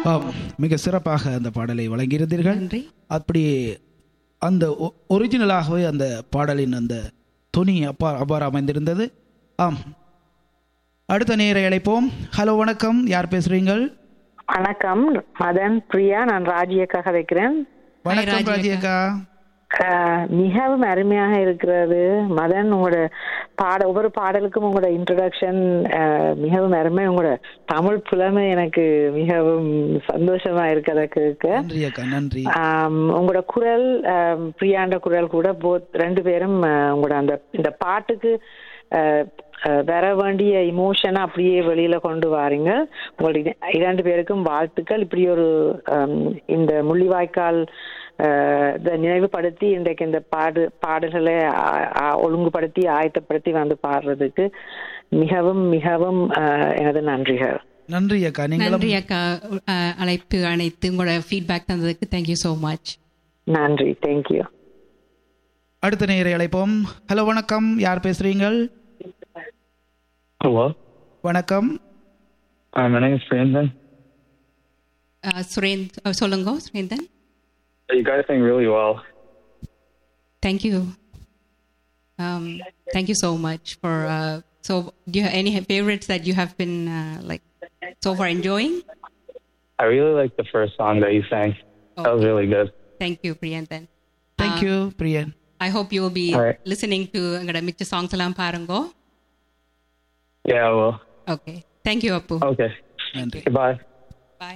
ஆம் மிக சிறப்பாக அந்த பாடலை வழங்கியிருந்தீர்கள் நன்றி அப்படி அந்த ஒ- ஒரிஜினலாகவே அந்த பாடலின் அந்த துணி அப்பா அவ்வாறு அமைந்திருந்தது ஆம் அடுத்த நேரை அழைப்போம் ஹலோ வணக்கம் யார் பேசுறீங்கள் வணக்கம் மதன் பிரியா நான் ராஜியக்காக வைக்கிறேன் வணக்கம் ராஜி ராஜியக்கா அஹ், மிகவும் அருமையாக இருக்கிறது மதன் உங்களோட பாட ஒவ்வொரு பாடலுக்கும் உங்களோட இன்ட்ரடக்ஷன் மிகவும் அருமை உங்களோட தமிழ் புலமை எனக்கு மிகவும் சந்தோஷமா இருக்கு அதை கேட்க நன்றி அக்கா நன்றி ஆம், உங்களோட குரல் ஆம், பிரியாண்ட குரல் கூட போத் ரெண்டு பேரும் அஹ், உங்களோட அந்த இந்த பாட்டுக்கு அஹ், அஹ், வர வேண்டிய இமோஷனை அப்படியே வெளியில கொண்டு வாரீங்க உங்களுடைய இரண்டு பேருக்கும் வாழ்த்துக்கள் இப்படி ஒரு ஆம், இந்த முள்ளிவாய்க்கால் அஹ், இதை நினைவுபடுத்தி இன்றைக்கு இந்த பாடு பாடல்களை ஆ- ஆ- ஒழுங்குபடுத்தி ஆயத்தப்படுத்தி வந்து பாடுறதுக்கு மிகவும் மிகவும் அஹ், எனது நன்றிகள் நன்றி அக்கா நீங்களும் நன்றி அக்கா அஹ், அழைப்பு அனைத்து உங்களோட ஃபீட்பேக் தந்ததுக்கு தேங்க்யூ ஸோ மச் நன்றி தேங்க்யூ அடுத்த நேரை அழைப்போம் ஹலோ வணக்கம் யார் பேசுறீங்கள் Hello, வணக்கம் uh, my name is Brandon. சுரேந்த் அஹ், சொல்லுங்க Surendhan You guys sing really well. Thank you thank you so much for so do you have any favorites that you have been uh, like so far enjoying I really like the first song that you sang. That was really good. thank you Priyanthan thank you Priyan I hope you will be Alright. listening to எங்களோட மிச்ச songs எல்லாம் பாருங்க Yeah, well, okay thank you Appu okay. நன்றி Goodbye. Bye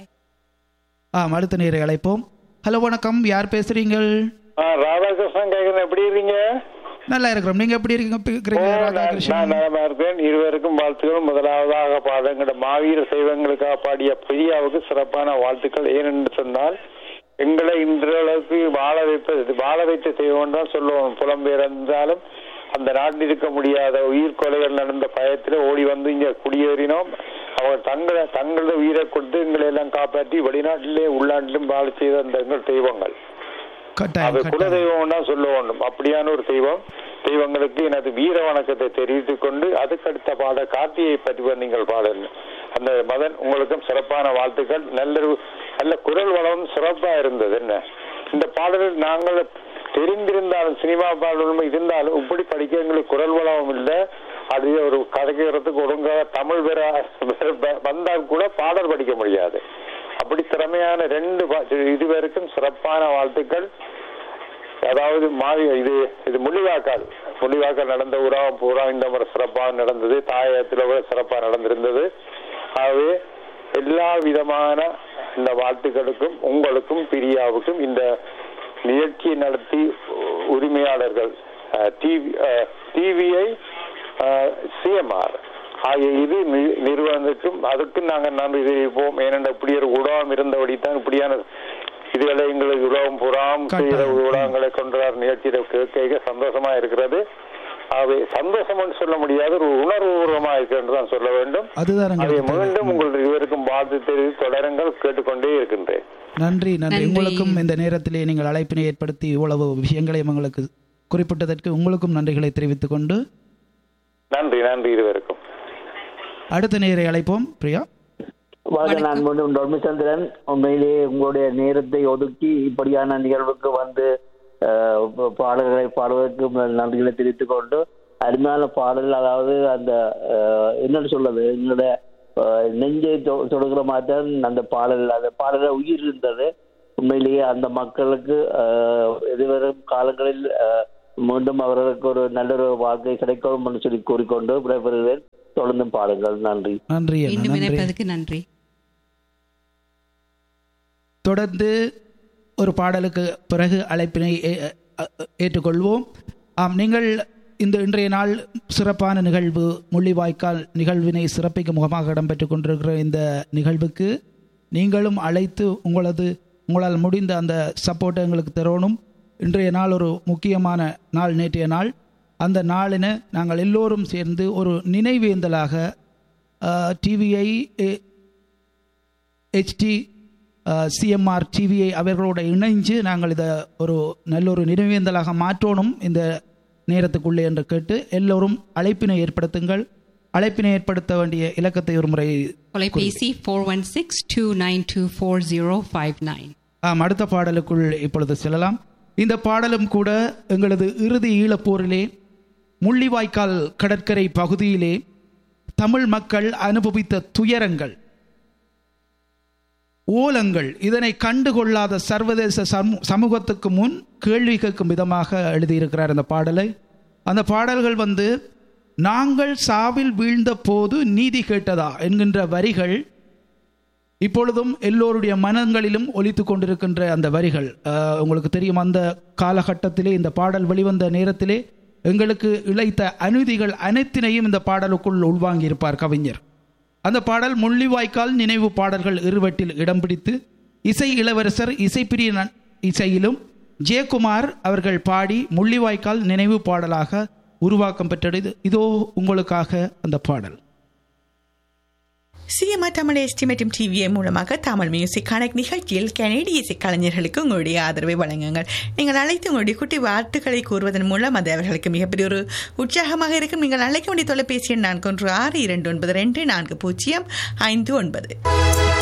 ஆம் அடுத்த நேரை அழைப்போம் hello வணக்கம் யார் பேசுறீங்கள் ஆ, ராதாகிருஷ்ணன் கேக்குறேன் எப்படி இருக்கீங்க நல்லா இருக்கிறோம் நீங்க எப்படி இருக்கீங்க இருக்கிறீங்க ஓ, நான் ராதாகிருஷ்ணன் நான் நலமா இருக்கேன் இருவருக்கும் வாழ்த்துக்கள் முதலாவதாக பாடங்கிற மாவீர செய்வங்களுக்காக பாடிய பிரியாவுக்கு சிறப்பான வாழ்த்துக்கள் ஏனென்று சொன்னால் எங்களை இன்றளவுக்கு வாழ வைப்பது வாழ வைத்த தெய்வம் தான் சொல்லுவோம் புலம்பெயர்ந்தாலும் அந்த நாட்டில் இருக்க முடியாத உயிர் கொலைகள் நடந்த பயத்தில் ஓடி வந்து இங்க குடியேறினோம் அவங்க தங்களை தங்களது உயிரை கொடுத்து எங்களை எல்லாம் காப்பாற்றி வெளிநாட்டிலே உள்நாட்டிலும் வாழ செய்த அந்த எங்கள் தெய்வங்கள் அது கட்டாயம் கட்டாயம் குலதெய்வம் தான் சொல்ல வேண்டும் அப்படியான ஒரு தெய்வம் தெய்வங்களுக்கு எனது வீர வணக்கத்தை தெரிவித்துக் கொண்டு அதுக்கடுத்த பாட கார்த்தியை பற்றி நீங்கள் பாடல் அந்த மதன் உங்களுக்கும் சிறப்பான வாழ்த்துக்கள் நல்ல ஒரு- நல்ல குரல் வளம் சிறப்பா இருந்தது என்ன இந்த பாடலில் நாங்கள் தெரிந்திருந்தாலும் சினிமா பாடலும் இருந்தாலும் இப்படி படிக்க எங்களுக்கு குரல் வளம் இல்லை அது ஒரு கதைக்கிறதுக்கு ஒழுங்காக தமிழ் பெற வந்தால் கூட பாடல் படிக்க முடியாது அப்படி திறமையான ரெண்டு பா- இதுவரைக்கும் சிறப்பான வாழ்த்துக்கள் அதாவது மாறி இது இது முள்ளிவாக்கால் முள்ளிவாக்கால் நடந்த ஊரா பூரா இந்த முறை சிறப்பாக நடந்தது தாயத்தில் கூட சிறப்பாக நடந்திருந்தது ஆகவே எல்லா விதமான இந்த வாழ்த்துக்களுக்கும் உங்களுக்கும் பிரியாவுக்கும் இந்த நிகழ்ச்சியை நடத்தி உ- உரிமையாளர்கள் டிவி டிவிஐ சிஎம்ஆர் ஆகிய இது நி- நிறுவனத்துக்கும் அதுக்கு நாங்கள் நன்றி தெரிவிப்போம் ஏனென்றால் இப்படி ஒரு உடகம் இருந்தபடி தான் இப்படியான இதுகளை எங்களுக்கு உலகம் புறாம் செய்கிற கட்டாயம். ஊடகங்களை கொண்டார் நிகழ்ச்சியை கேட்க சந்தோஷமா இருக்கிறது ஆகவே சந்தோஷம் சொல்ல முடியாது ஒரு உணர்வுபூர்வமா இருக்கு என்று தான் சொல்ல வேண்டும் அதுதான் அதை எங்களுக்கு தேவை. மீண்டும் உங்கள் இருவருக்கும் வாழ்த்து தெரிவித்து தொடருங்கள் கேட்டுக்கொண்டே இருக்கின்றேன் நன்றி நன்றி நன்றி. உங்களுக்கும் இந்த நேரத்திலே நீங்கள் அழைப்பினை ஏற்படுத்தி இவ்வளவு விஷயங்களையும் எங்களுக்கு குறிப்பிட்டதற்கு உங்களுக்கும் நன்றிகளை தெரிவித்துக் கொண்டு நன்றி நன்றி இருவருக்கும் அடுத்த நேரை அழைப்போம் பிரியா வணக்கம் நான் மீண்டும் டொர்மிச்சந்திரன் உண்மையிலேயே உங்களுடைய நேரத்தை ஒதுக்கி இப்படியான நிகழ்வுக்கு வந்து அஹ், ப- பாடல்களை பாடுவதற்கு முதல் நன்றிகளை தெரிவித்துக் கொண்டு அருமையான பாடல் அதாவது அந்த அஹ், என்னன்னு சொல்றது எங்களுடைய அஹ், நெஞ்சை தொ- தொடுகிற மாதிரி தான் அந்த பாடல் அந்த பாடல உயிர் இருந்தது உண்மையிலேயே அந்த மக்களுக்கு அஹ், எதிர்வரும் காலங்களில் அஹ், மீண்டும் அவர்களுக்கு ஒரு நல்ல ஒரு வாழ்க்கை கிடைக்கும் என்று சொல்லி கூறிக்கொண்டு விடைபெறுகிறேன் தொடர்ந்தும் பாடுங்கள் நன்றி நன்றி அண்ணா, மீண்டும் நன்றி இணைப்பதற்கு நன்றி தொடர்ந்து ஒரு பாடலுக்கு பிறகு அழைப்பினை ஏ- அ- ஏற்றுக்கொள்வோம் ஆம் நீங்கள் இந்த இன்றைய நாள் சிறப்பான நிகழ்வு முள்ளிவாய்க்கால் நிகழ்வினை சிறப்பிக்கும் முகமாக இடம்பெற்றுக் கொண்டிருக்கிற இந்த நிகழ்வுக்கு நீங்களும் அழைத்து உங்களது உங்களால் முடிந்த அந்த சப்போர்ட்டை எங்களுக்கு தரணும் இன்றைய நாள் ஒரு முக்கியமான நாள் நேற்றைய நாள் அந்த நாளினை நாங்கள் எல்லோரும் சேர்ந்து ஒரு நினைவேந்தலாக டிவிஐ ஹெச்டி சிஎம்ஆர் டிவியை அவர்களோட இணைஞ்சு நாங்கள் இதை ஒரு நல்ல ஒரு நினைவேந்தலாக மாற்றணும் இந்த நேரத்துக்குள்ளே என்று கேட்டு எல்லோரும் அழைப்பினை ஏற்படுத்துங்கள் அழைப்பினை ஏற்படுத்த வேண்டிய இலக்கத்தை ஒரு முறை தொலைபேசி four one six two nine two four zero five nine ஆம் அடுத்த பாடலுக்குள் இப்பொழுது செல்லலாம் இந்த பாடலும் கூட எங்களது இறுதி ஈழப்போரிலே முள்ளிவாய்க்கால் கடற்கரை பகுதியிலே தமிழ் மக்கள் அனுபவித்த துயரங்கள் ஓலங்கள் இதனை கண்டுகொள்ளாத சர்வதேச சமூ- சமூகத்துக்கு முன் கேள்வி கேட்கும் விதமாக எழுதியிருக்கிறார் அந்த பாடலை அந்த பாடல்கள் வந்து நாங்கள் சாவில் வீழ்ந்த போது நீதி கேட்டதா என்கின்ற வரிகள் இப்பொழுதும் எல்லோருடைய மனங்களிலும் ஒலித்து கொண்டிருக்கின்ற அந்த வரிகள் அஹ், உங்களுக்கு தெரியும் அந்த காலகட்டத்திலே இந்த பாடல் வெளிவந்த நேரத்திலே எங்களுக்கு இழைத்த அநீதிகள் அனைத்தினையும் இந்த பாடலுக்குள் உள்வாங்கியிருப்பார் கவிஞர் அந்த பாடல் முள்ளிவாய்க்கால் நினைவு பாடல்கள் இருவட்டில் இடம் பிடித்து இசை இளவரசர் இசைப்பிரியன் இசையிலும் ஜெயக்குமார் அவர்கள் பாடி முள்ளிவாய்க்கால் நினைவு பாடலாக உருவாக்கம் பெற்றது இதோ உங்களுக்காக அந்த பாடல் சிஎம்ஆர் தமிழ் எஸ்டி மற்றும் டிவிஏ மூலமாக தமிழ் மியூசிக் கனெக்ட் நிகழ்ச்சியில் கனேடிய இசை கலைஞர்களுக்கு உங்களுடைய ஆதரவை வழங்குங்கள் நீங்கள் அழைத்து உங்களுடைய குட்டி வார்த்தைகளை கூறுவதன் மூலம் அது அவர்களுக்கு மிகப்பெரிய ஒரு உற்சாகமாக இருக்கும் நீங்கள் அழைக்க வேண்டிய தொலைபேசி எண் நான்கு ஒன்று ஆறு இரண்டு ஒன்பது ரெண்டு நான்கு பூஜ்ஜியம் ஐந்து ஒன்பது